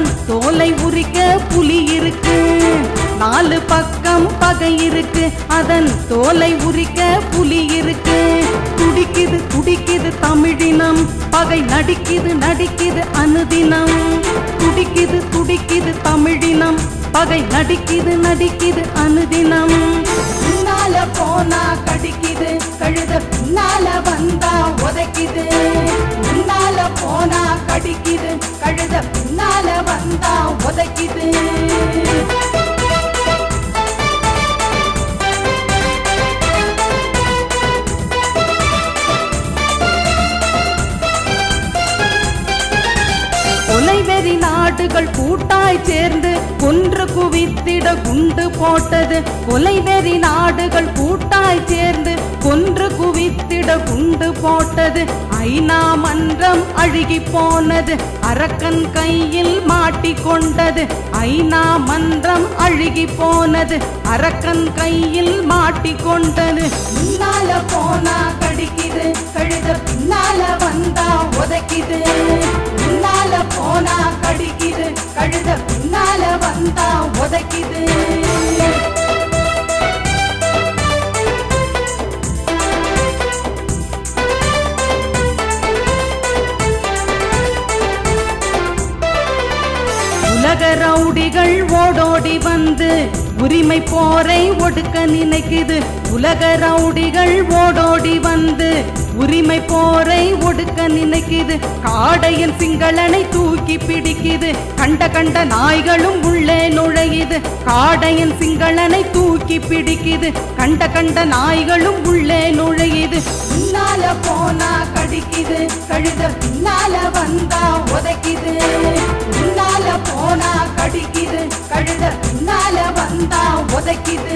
அதன் தோலை உரிக்க புலி இருக்கு நாலு பக்கம் பகை இருக்கு அதன் தோலை உரிக்க புலி இருக்கு துடிக்குது துடிக்குது தமிழினம் பகை நடிக்குது நடிக்குது அனுதினம் துடிக்குது துடிக்குது தமிழினம் பகை நடிக்குது நடிக்குது அனுதினம் முன்னால போனா கடிக்குது கழுத பின்னால வந்தா உதைக்குது முன்னால போனா கடிக்குது கழுத பின்னால வந்தா உதைக்குது கொலைவெறி நாடுகள் கூட்டாய் சேர்ந்து கொன்று குவித்திட குண்டு போட்டது கொலைவெறி நாடுகள் கூட்டாய் சேர்ந்து கொன்று குவித்திட குண்டு போட்டது ஐநா மன்றம் அழுகி போனது அரக்கன் கையில் மாட்டிக்கொண்டது ஐநா மன்றம் அழுகி போனது அரக்கன் கையில் மாட்டிக்கொண்டது முன்னால போனா கடிக்குது கழுத பின்னால வந்தா உதைக்குது முன்னால போனா கடிக்குது கழுத பின்னால வந்தா உதைக்குது உலக ரவுடிகள் ஓடோடி வந்து உரிமை போரை ஒடுக்க நினைக்குது உலக ரவுடிகள் ஓடோடி வந்து உரிமை போரை ஒடுக்க நினைக்குது காடையின் சிங்களனை தூக்கி பிடிக்குது கண்ட கண்ட நாய்களும் உள்ளே நுழையுது காடையின் சிங்களனை தூக்கி பிடிக்குது கண்ட கண்ட நாய்களும் உள்ளே நுழையுது முன்னால போனா கடிக்குது கழுத பின்னால வந்தா உதைக்குது முன்னால போனா கடிக்குது கழுத பின்னால வந்தா உதைக்குது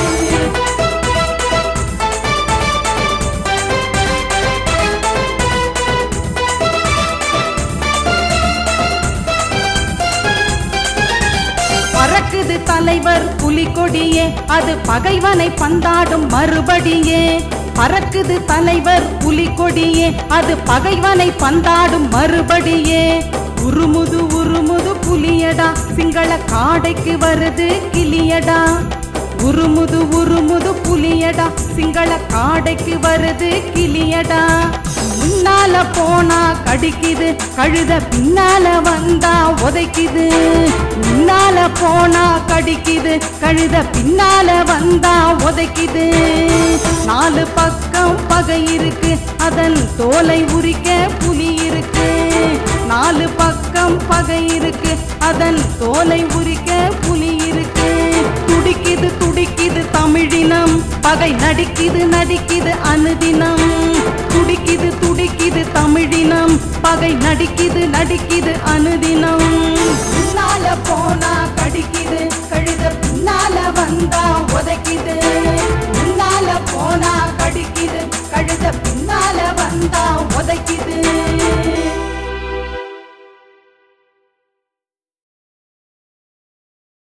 பறக்குது தலைவர் புலிகொடியே அது பகைவனை பந்தாடும் மறுபடியே பறக்குது தலைவர் புலிகொடியே அது பகைவனை பந்தாடும் மறுபடியே உருமுது உருமுது புலியடா சிங்கள காடைக்கு வருது கிளியடா உருமுது உருமுது புலியடா சிங்கள காடைக்கு வருது கிளியடா முன்னால போனா கடிக்குது கழுத பின்னால வந்தா உதைக்குது முன்னால போனா கடிக்குது கழுத பின்னால வந்தா உதைக்குது நாலு பக்கம் பகை இருக்கு அதன் தோலை உரிக்க புலி இருக்கு நாலு பக்கம் பகை இருக்கு அதன் தோலை உரிக்க புலி இருக்கு துடிக்குது துடிக்குது தமிழினம் பகை நடிக்குது நடிக்குது அனுதினம் துடிக்குது துடிக்குது தமிழினம் பகை நடிக்குது நடிக்குது அனுதினம் முன்னால போனா கடிக்குது